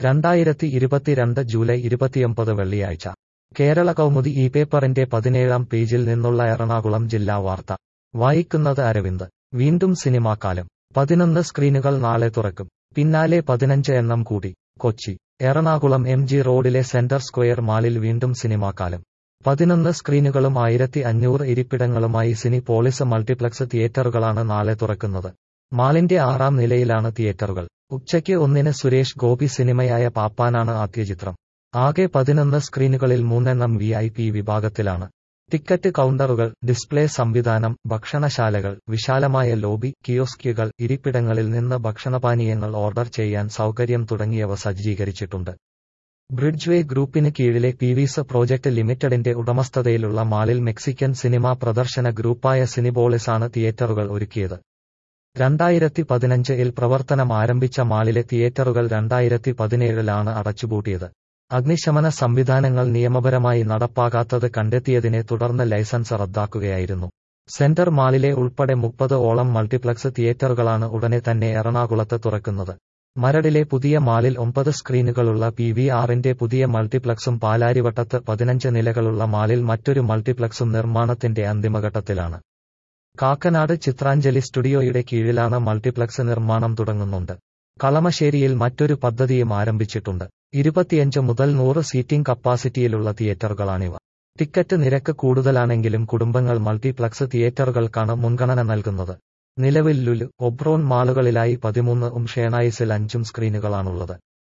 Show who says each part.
Speaker 1: രണ്ടായിരത്തി ഇരുപത്തിരണ്ട് ജൂലൈ ഇരുപത്തിയൊമ്പത് വെള്ളിയാഴ്ച കേരള കൗമുദി ഈ പേപ്പറിന്റെ പതിനേഴാം പേജിൽ നിന്നുള്ള എറണാകുളം ജില്ലാ വാർത്ത വായിക്കുന്നത് അരവിന്ദ് വീണ്ടും സിനിമാക്കാലം പതിനൊന്ന് സ്ക്രീനുകൾ നാളെ തുറക്കും പിന്നാലെ പതിനഞ്ച് എണ്ണം കൂടി കൊച്ചി എറണാകുളം എം ജി റോഡിലെ സെന്റർ സ്ക്വയർ മാളിൽ വീണ്ടും സിനിമാക്കാലം പതിനൊന്ന് സ്ക്രീനുകളും ആയിരത്തി അഞ്ഞൂറ് ഇരിപ്പിടങ്ങളുമായി സിനി പോളിസ് മൾട്ടിപ്ലക്സ് തിയേറ്ററുകളാണ് നാളെ തുറക്കുന്നത് മാളിന്റെ ആറാം നിലയിലാണ് തിയേറ്ററുകൾ ഉച്ചയ്ക്ക് ഒന്നിന് സുരേഷ് ഗോപി സിനിമയായ പാപ്പാനാണ് ആദ്യ ചിത്രം ആകെ പതിനൊന്ന് സ്ക്രീനുകളിൽ മൂന്നെണ്ണം വി ഐ പി വിഭാഗത്തിലാണ് ടിക്കറ്റ് കൗണ്ടറുകൾ ഡിസ്പ്ലേ സംവിധാനം ഭക്ഷണശാലകൾ വിശാലമായ ലോബി കിയോസ്കുകൾ ഇരിപ്പിടങ്ങളിൽ നിന്ന് ഭക്ഷണപാനീയങ്ങൾ ഓർഡർ ചെയ്യാൻ സൗകര്യം തുടങ്ങിയവ സജ്ജീകരിച്ചിട്ടുണ്ട് ബ്രിഡ്ജ്വേ ഗ്രൂപ്പിന് കീഴിലെ പീവീസ് പ്രോജക്ട് ലിമിറ്റഡിന്റെ ഉടമസ്ഥതയിലുള്ള മാളിൽ മെക്സിക്കൻ സിനിമാ പ്രദർശന ഗ്രൂപ്പായ സിനിബോളിസാണ് തിയേറ്ററുകൾ ഒരുക്കിയത് രണ്ടായിരത്തി പതിനഞ്ചിൽ പ്രവർത്തനം ആരംഭിച്ച മാളിലെ തിയേറ്ററുകൾ രണ്ടായിരത്തി പതിനേഴിലാണ് അടച്ചുപൂട്ടിയത് അഗ്നിശമന സംവിധാനങ്ങൾ നിയമപരമായി നടപ്പാകാത്തത് കണ്ടെത്തിയതിനെ തുടർന്ന് ലൈസൻസ് റദ്ദാക്കുകയായിരുന്നു സെന്റർ മാളിലെ ഉൾപ്പെടെ മുപ്പത് ഓളം മൾട്ടിപ്ലക്സ് തിയേറ്ററുകളാണ് ഉടനെ തന്നെ എറണാകുളത്ത് തുറക്കുന്നത് മരടിലെ പുതിയ മാളിൽ ഒമ്പത് സ്ക്രീനുകളുള്ള പി വി ആറിന്റെ പുതിയ മൾട്ടിപ്ലക്സും പാലാരിവട്ടത്ത് പതിനഞ്ച് നിലകളുള്ള മാളിൽ മറ്റൊരു മൾട്ടിപ്ലക്സും നിർമ്മാണത്തിന്റെ അന്തിമഘട്ടത്തിലാണ് കാക്കനാട് ചിത്രാഞ്ജലി സ്റ്റുഡിയോയുടെ കീഴിലാണ് മൾട്ടിപ്ലക്സ് നിർമ്മാണം തുടങ്ങുന്നുണ്ട് കളമശ്ശേരിയിൽ മറ്റൊരു പദ്ധതിയും ആരംഭിച്ചിട്ടുണ്ട് ഇരുപത്തിയഞ്ച് മുതൽ നൂറ് സീറ്റിംഗ് കപ്പാസിറ്റിയിലുള്ള തിയേറ്ററുകളാണിവ ടിക്കറ്റ് നിരക്ക് കൂടുതലാണെങ്കിലും കുടുംബങ്ങൾ മൾട്ടിപ്ലക്സ് തിയേറ്ററുകൾക്കാണ് മുൻഗണന നൽകുന്നത് നിലവിൽ ലുലു ഒബ്രോൺ മാളുകളിലായി പതിമൂന്ന് ഉം ഷേണായിസിൽ അഞ്ചും സ്ക്രീനുകളാണുള്ളത്